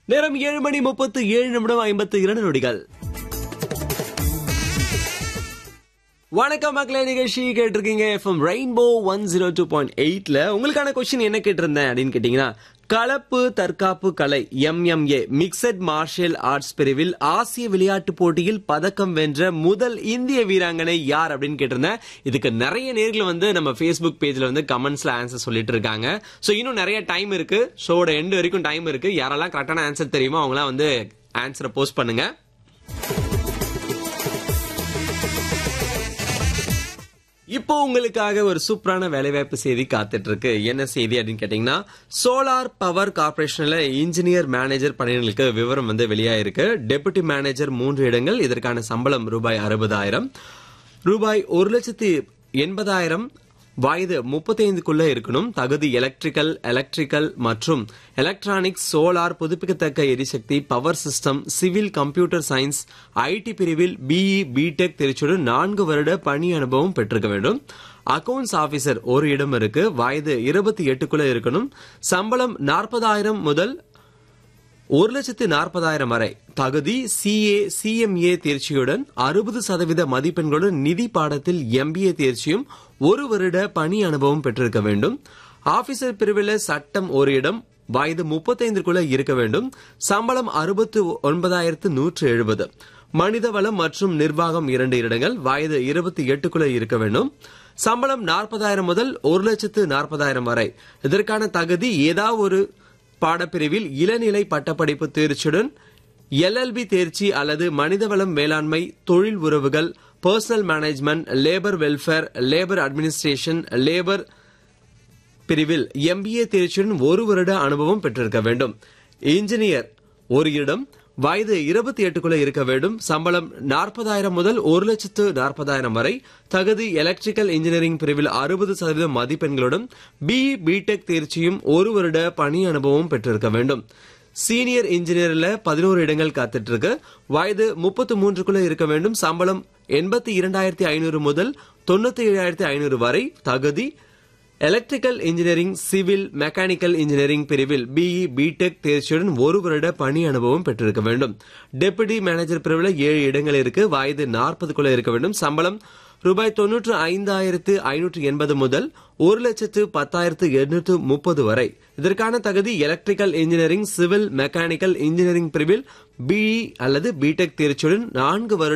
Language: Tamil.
நேரம் ஏழு மணி முப்பத்து ஏழு நிமிடம் ஐம்பத்து இரண்டு நொடிகள் வணக்கம் மக்களே நிகழ்ச்சி கேட்டிருக்கீங்க FM rainbow one zero two point எயிட்ல உங்களுக்கான கொஸ்டின் என்ன கேட்டிருந்தேன் அப்படின்னு கேட்டீங்கன்னா கலப்பு தற்காப்பு கலை எம்எம்ஏ மிக்சட் மார்ஷியல் ஆர்ட்ஸ் பிரிவில் ஆசிய விளையாட்டு போட்டியில் பதக்கம் வென்ற முதல் இந்திய வீராங்கனை யார் அப்படின்னு கேட்டிருந்தேன் இதுக்கு நிறைய நேர்கள் வந்து நம்ம ஃபேஸ்புக் பேஜ்ல வந்து கமெண்ட்ஸ்ல ஆன்சர் சொல்லிட்டு இருக்காங்க ஸோ இன்னும் நிறைய டைம் இருக்கு ஷோட எண்டு வரைக்கும் டைம் இருக்கு யாரெல்லாம் கரெக்டான ஆன்சர் தெரியுமோ அவங்களாம் வந்து ஆன்சரை போஸ்ட் பண்ணுங்க இப்போ உங்களுக்காக ஒரு சூப்பரான வேலைவாய்ப்பு செய்தி காத்துட்டு இருக்கு என்ன செய்தி அப்படின்னு கேட்டீங்கன்னா சோலார் பவர் கார்பரேஷன்ல இன்ஜினியர் மேனேஜர் பணிகளுக்கு விவரம் வந்து வெளியாயிருக்கு டெபுட்டி மேனேஜர் மூன்று இடங்கள் இதற்கான சம்பளம் ரூபாய் அறுபதாயிரம் ரூபாய் ஒரு லட்சத்தி எண்பதாயிரம் வயது முப்பத்தைந்துக்குள்ள இருக்கணும் தகுதி எலக்ட்ரிக்கல் எலக்ட்ரிக்கல் மற்றும் எலக்ட்ரானிக்ஸ் சோலார் புதுப்பிக்கத்தக்க எரிசக்தி power system civil computer science IT பிரிவில் பிஇ பிடெக் திருச்சியுடன் நான்கு வருட பணி அனுபவம் பெற்றிருக்க வேண்டும் அக்கவுண்ட்ஸ் ஆபீசர் ஒரு இடம் இருக்கு வயது இருபத்தி எட்டுக்குள்ள இருக்கணும் சம்பளம் நாற்பதாயிரம் முதல் ஒரு லட்சத்து நாற்பதாயிரம் வரை தகுதி சிஏ சிஎம்ஏ தேர்ச்சியுடன் அறுபது சதவீத மதிப்பெண்களுடன் நிதி பாடத்தில் எம்பிஏ தேர்ச்சியும் ஒரு வருட பணி அனுபவம் பெற்றிருக்க வேண்டும் ஆபீசர் பிரிவில் சட்டம் ஒரு இடம் வயது முப்பத்தைந்துக்குள்ள இருக்க வேண்டும் சம்பளம் அறுபத்து ஒன்பதாயிரத்து நூற்று எழுபது மனிதவளம் மற்றும் நிர்வாகம் இரண்டு இடங்கள் வயது இருபத்தி எட்டுக்குள்ள இருக்க வேண்டும் சம்பளம் நாற்பதாயிரம் முதல் ஒரு லட்சத்து நாற்பதாயிரம் வரை இதற்கான தகுதி ஏதாவது ஒரு பாடப்பிரிவில் இளநிலை பட்டப்படிப்பு தேர்ச்சியுடன் எல்எல்பி தேர்ச்சி அல்லது மனிதவளம் மேலாண்மை தொழில் உறவுகள் personal management labour welfare labour administration labour பிரிவில் எம்பிஏ தேர்ச்சியுடன் ஒரு வருட அனுபவம் பெற்றிருக்க வேண்டும் இன்ஜினியர் ஒரு இடம் வயது இருபத்தி எட்டுக்குள்ள இருக்க வேண்டும் சம்பளம் நாற்பதாயிரம் முதல் ஒரு லட்சத்து நாற்பதாயிரம் வரை தகுதி எலக்ட்ரிக்கல் இன்ஜினியரிங் பிரிவில் அறுபது சதவீதம் மதிப்பெண்களுடன் பிஇ பிடெக் தேர்ச்சியும் ஒரு வருட பணி அனுபவம் பெற்றிருக்க வேண்டும் சீனியர் இன்ஜினியர்ல பதினோரு இடங்கள் காத்துட்டு இருக்கு வயது முப்பத்து மூன்றுக்குள்ள இருக்க வேண்டும் சம்பளம் எண்பத்தி இரண்டாயிரத்தி ஐநூறு முதல் தொண்ணூத்தி ஏழாயிரத்தி ஐநூறு வரை தகுதி electrical engineering civil mechanical engineering பிரிவில் பிஇ பிடெக் தேர்ச்சியுடன் ஒரு வருட பணி அனுபவம் பெற்றிருக்க வேண்டும் டெபுட்டி மேனேஜர் பிரிவில் ஏழு இடங்கள் இருக்கு வயது நாற்பதுக்குள்ள இருக்க வேண்டும் சம்பளம் ரூபாய் தொன்னூற்று ஐந்தாயிரத்து ஐநூற்று எண்பது முதல் ஒரு லட்சத்து பத்தாயிரத்து எண்ணூற்று முப்பது வரை இதற்கான தகுதி electrical engineering civil mechanical engineering பிரிவில் பிஇ அல்லது பிடெக் தேர்ச்சியுடன் நான்கு வருட